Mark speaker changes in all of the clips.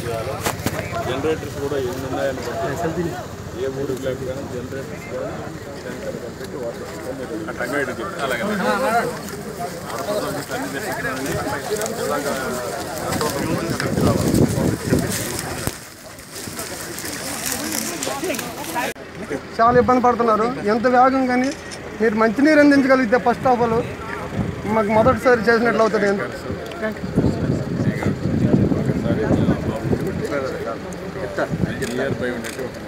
Speaker 1: చేయాలి జనరేటర్స్ కూడా ఎన్ని ఉన్నాయని బట్టి ఏ ఊరికి లేకపోయినా జనరేటర్స్ కూడా ట్యాంకర్ కట్టి వాటర్ సిస్టమ్ అట్టంగా ఇటు చెప్పి అలాగే అన్ని తెచ్చుకుని ఇలాగా
Speaker 2: చాలా ఇబ్బంది పడుతున్నారు ఎంత వేగం కానీ మీరు మంచినీరు అందించగలిగితే ఫస్ట్ ఆఫ్ ఆల్ మాకు మొదటిసారి చేసినట్లు అవుతుంది
Speaker 1: నియర్ బై ఉండేది ఒక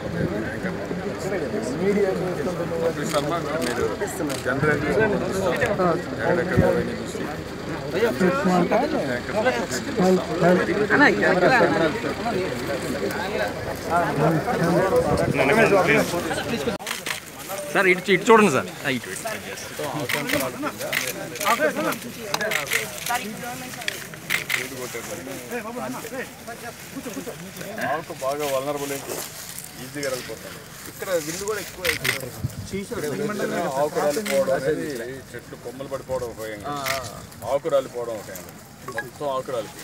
Speaker 1: నలభై శర్మ మీరు జనరేటర్ ఎక్కడెక్కడ అవన్నీ చూసి
Speaker 3: సార్ ఇటు ఇటు చూడండి సార్ ఆ, ఇటు ఇటు.
Speaker 1: ఆకు బాగా వలనరబుల్ ఈజీగా వెళ్ళిపోతాను ఇక్కడ విల్లు కూడా ఎక్కువ ఆకు రాలిపోవడం అనేది చెట్లు కొమ్మలు పడిపోవడం ఒక యాంగిల్. ఆకు రాలిపోవడం ఒక యాంగిల్. మొత్తం ఆకు రాలిపోయింది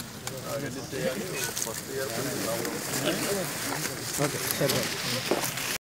Speaker 1: అవన్నీ చేయాలి ఫస్ట్ ఇయర్